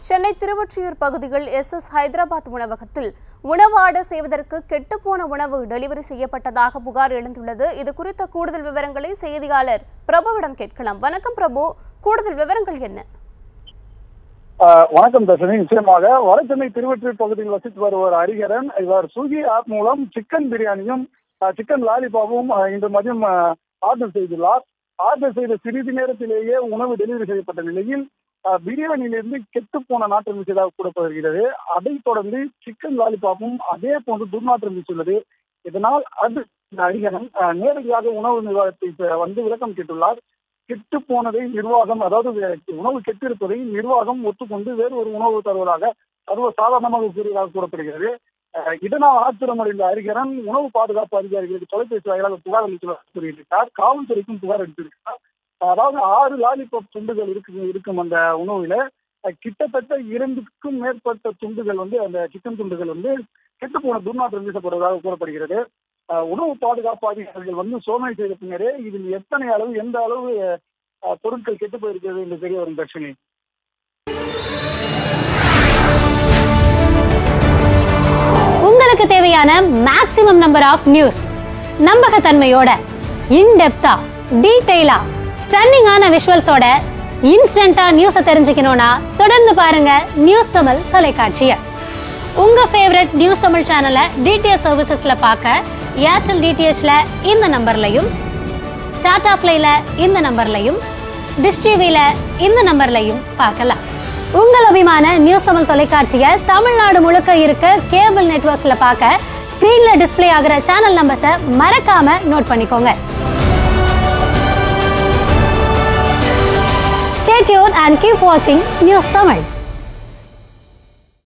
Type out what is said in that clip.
சென்னை திருவொற்றியூர் பகுதியில் S S Hyderabad உணவகத்தில் உணவு ஆர்டர் செய்வதற்கு கெட்டுப்போன உணவு டெலிவரி செய்யப்பட்டதாக புகார் எழுந்துள்ளது இது குறித்த கூடுதல் விவரங்களை செய்தியாளர் பிரபுவிடம் கேட்கலாம் வணக்கம் பிரபு கூடுதல் விவரங்கள் என்ன ஆஹ் வணக்கம் தர்ஷினி நிச்சயமாக வடசென்னை திருவொற்றியூர் பகுதியில் வசித்து வருவர் ஹரிகரன் இவர் சுகி ஆப் மூலம் சிக்கன் பிரியாணியும் ஆஹ் சிக்கன் லாலிபாப்பும் ஆஹ் இன்று மதியம் ஆஹ் ஆர்டர் செய்துள்ளார் ஆர்டர் செய்த சிறிது நேரத்திலேயே உணவு டெலிவரி செய்யப்பட்ட நிலையில் ஆஹ் பிரியாணியிலிருந்து கெட்டு போன நாற்றம் வீசியதாக கூறப்படுகிறது அதைத் தொடர்ந்து சிக்கன் லாலிபாப்பும் அதே போன்று துர்நாற்றம் வீசியுள்ளது இதனால் அது இந்த ஹரிகரன் ஆஹ் நேரடியாக உணவு நிர்வாகத்தை இப்ப வந்து விளக்கம் கேட்டுள்ளார் கெட்டு போனதை நிர்வாகம் அதாவது வே- உணவு கெட்டிருப்பதை நிர்வாகம் ஒத்துக்கொண்டு வேறு ஒரு உணவு தருவதாக சர்வ சாதாரணமாக கூறியதாக கூறப்படுகிறது அஹ் இதனால் ஆத்திரமடைந்த ஹரிகரன் உணவு பாதுகாப்பு அதிகாரிகளுக்கு தொலைபேசி வாயிலாக புகார் அளித்துள்ளதாக கூறியிருக்கிறார் காவல்துறைக்கும் புகார் அளித்திருக்கிறார் அதாவது ஆறு லாலிபாப் துண்டுகள் இருக்கு இருக்கும் அந்த உணவுல அஹ் கிட்டத்தட்ட இரண்டுக்கும் மேற்பட்ட துண்டுகள் வந்து அந்த சிக்கன் துண்டுகள் வந்து கெட்டு போன துர்நாற்றம் வீசப்படுவதாக கூறப்படுகிறது அஹ் உணவு பாதுகாப்பு அதிகாரிகள் வந்து சோதனை செய்த பின்னரே இதில் எத்தனை அளவு எந்த அளவு அஹ், பொருட்கள் கெட்டு போயிருக்கிறது என்று தெரிய வரும் தர்ஷினி உங்களுக்கு தேவையான மேக்ஸிமம் நம்பர் ஆஃப் நியூஸ் நம்பகத்தன்மையோட இன்டெப்தா டீடைலா ஸ்டன்னிங்கான விஷுவல்ஸோட இன்ஸ்டன்டா நியூஸை தெரிஞ்சுக்கணும்னா தொடர்ந்து பாருங்க நியூஸ் தமிழ் தொலைக்காட்சியை உங்க ஃபேவரட் நியூஸ் தமிழ் சேனலை டிடிஎச் சர்வீசஸ்ல பார்க்க ஏர்டெல் டிடிஹெச்ல இந்த நம்பர்லையும் டாடா பிளேல இந்த நம்பர்லையும் டிஷ் டிவில இந்த நம்பர்லையும் பார்க்கலாம் உங்கள் அபிமான நியூஸ் தமிழ் தொலைக்காட்சியை தமிழ்நாடு முழுக்க இருக்க கேபிள் நெட்வொர்க்ஸ்ல பார்க்க ஸ்கிரீன்ல டிஸ்ப்ளே ஆகிற சேனல் நம்பர்ஸை மறக்காம நோட் பண்ணிக்கோங்க Stay tuned and keep watching News Tamil.